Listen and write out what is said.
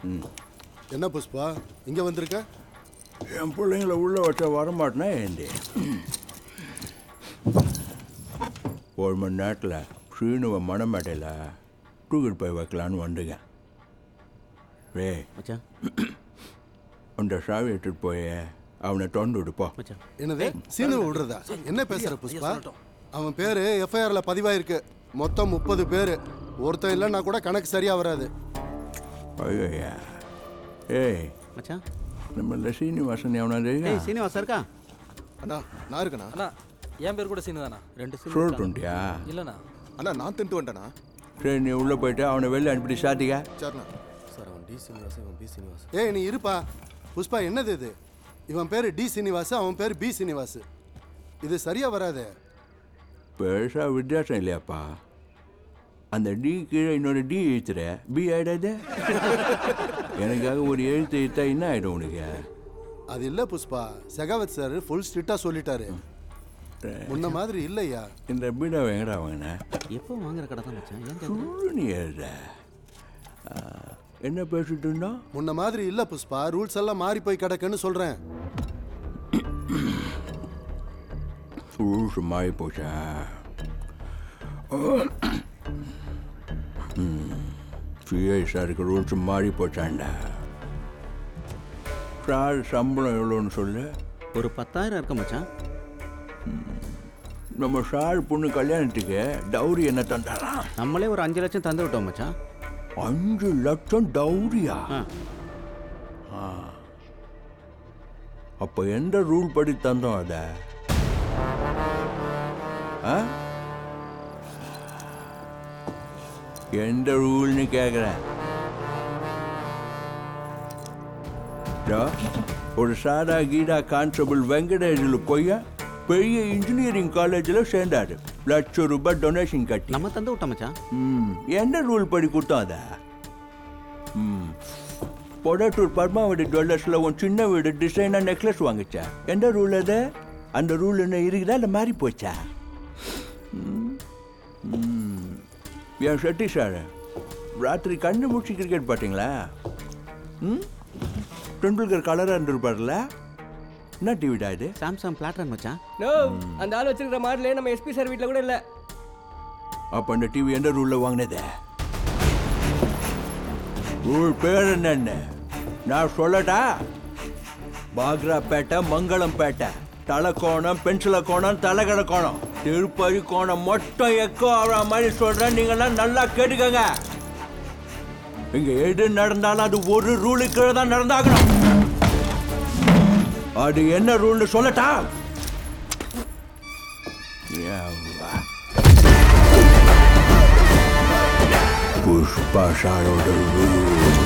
என்ன புஷ்பா இங்க வந்திருக்க என் பிள்ளைங்கள உள்ள வச்சா வரமாட்டேனா ஏண்டி ஒரு மணி நேரத்தில் ஸ்ரீனுவ மணமேட்டையில் தூக்கிட்டு போய் வைக்கலான்னு வந்துங்க ரே மச்சான் அந்த சாவி எடுத்துட்டு போய் அவனை தொண்டு விடுப்போ மச்சான் என்னது சீனு விடுறதா என்ன பேசுற புஷ்பா அவன் பேரு எஃப்ஐஆர்ல பதிவாயிருக்கு மொத்தம் முப்பது பேரு ஒருத்தன் இல்லைன்னா கூட கணக்கு சரியா வராது ஐயா ஏய் மச்சான் நம்ம சீனிவாசன் எவனா ஏய் தெரியுங்க சீனிவாசா இருக்கா அண்ணா நான் இருக்கண்ணா அண்ணா என் பேர் கூட சீனு தானா ரெண்டு சீனி சொல்லிட்டுண்டியா இல்லைண்ணா அண்ணா நான் தின்ட்டு வந்துட்டேண்ணா சரி நீ உள்ளே போயிட்டு அவனை வெளில அனுப்பிட்டு சாத்திக்க சரிண்ணா சார் அவன் டி சீனிவாசன் இவன் பி சீனிவாசன் ஏய் நீ இருப்பா புஷ்பா என்னது இது இவன் பேரு டி சீனிவாசு அவன் பேரு பி சீனிவாசு இது சரியா வராதே பெருசாக வித்தியாசம் இல்லையாப்பா அந்த டி கீழே இன்னொரு டி எழுத்துற பி ஆயிடாது எனக்காக ஒரு எழுத்து எழுத்தா என்ன ஆயிடும் உனக்கு அது இல்ல புஷ்பா செகாவத் சார் ஃபுல் ஸ்ட்ரிக்டா சொல்லிட்டாரு முன்ன மாதிரி இல்லையா இந்த பீடா எங்கடா வாங்கின எப்போ வாங்குற கடை தான் மச்சான் ஏன் கேக்குற? சொல்லு நீ எழுத ஆ, என்ன பேசிட்டு இருந்தோம் முன்ன மாதிரி இல்ல புஷ்பா ரூல்ஸ் எல்லாம் மாறி போய் கிடக்குன்னு சொல்றேன் ரூல்ஸ் மாறி போச்சா சிஐ சாருக்கு ரூல்ஸ் மாறி போச்சாண்டா சார் சம்பளம் எவ்வளோன்னு சொல்லு ஒரு பத்தாயிரம் இருக்க மச்சான் நம்ம சார் பொண்ணு கல்யாணத்துக்கு டவுரி என்ன தந்தாராம் நம்மளே ஒரு அஞ்சு லட்சம் தந்து விட்டோம் மச்சான் அஞ்சு லட்சம் டவுரியா ஆ அப்போ எந்த ரூல் படி தந்தோம் அத ஆ? எந்த ரூல்னு கேட்குறேன் ஒரு சாதா கீதா கான்ஸ்டபிள் வெங்கடேஷில் கொய்யா பெரிய இன்ஜினியரிங் காலேஜில் சேர்ந்தாரு லட்சம் ரூபாய் டொனேஷன் கட்டி நம்ம தந்து விட்டோம் மச்சான் ம் என்ன ரூல் படி கொடுத்தோம் அத ம் பொடட்டூர் பத்மாவதி ஜுவல்லர்ஸில் உன் சின்ன வீடு டிசைனாக நெக்லஸ் வாங்குச்சா எந்த ரூல் அது அந்த ரூல் என்ன இருக்குதா இல்லை மாறி போச்சா ம். ம். என் செட்டி சார் ராத்திரி கண்ணு மூச்சு கிரிக்கெட் பார்த்தீங்களா ம் டெண்டுல்கர் கலராக இருந்திருப்பார்ல என்ன டிவிடா இது சாம்சங் பிளாட்டர் மச்சான் நோ அந்த ஆள் வச்சிருக்கிற மாடலே நம்ம எஸ்பி சார் வீட்டில் கூட இல்லை அப்போ அந்த டிவி எந்த ரூலில் வாங்கினது ரூல் பேர் என்னன்னு நான் சொல்லட்டா பாக்ராப்பேட்டை மங்களம்பேட்டை தலைக்கோணம் பென்சில கோணம் தலைக்கடை கோணம் திருப்பதி கோணம் மொத்தம் எக்கோ ஆகிற மாதிரி சொல்கிறேன் நீங்களாம் நல்லா கேட்டுக்கங்க இங்க எது நடந்தாலும் அது ஒரு ரூலுக்கு கீழே தான் நடந்தாகணும் அது என்ன ரூல்னு சொல்லட்டா யவ்வா. புஷ்பா சாரோட ரூல்